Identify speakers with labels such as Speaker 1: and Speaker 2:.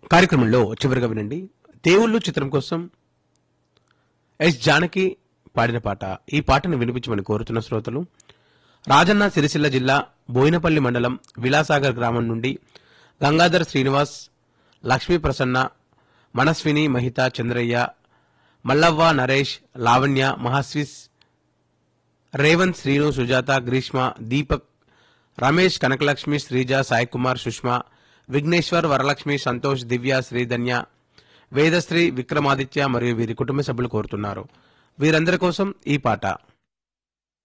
Speaker 1: కార్యక్రమంలో చివరిగా వినండి దేవుళ్ళు చిత్రం కోసం ఎస్ జానకి పాడిన పాట ఈ పాటను వినిపించమని కోరుతున్న శ్రోతలు రాజన్న సిరిసిల్ల జిల్లా బోయినపల్లి మండలం విలాసాగర్ గ్రామం నుండి గంగాధర్ శ్రీనివాస్ లక్ష్మీ ప్రసన్న మనస్విని మహిత చంద్రయ్య మల్లవ్వ నరేష్ లావణ్య మహాస్విస్ రేవంత్ శ్రీను సుజాత గ్రీష్మ దీపక్ రమేష్ కనకలక్ష్మి శ్రీజ సాయి కుమార్ సుష్మా విఘ్నేశ్వర్ వరలక్ష్మి సంతోష్ దివ్య శ్రీధన్య వేదశ్రీ విక్రమాదిత్య మరియు వీరి కుటుంబ సభ్యులు కోరుతున్నారు వీరందరి కోసం ఈ పాట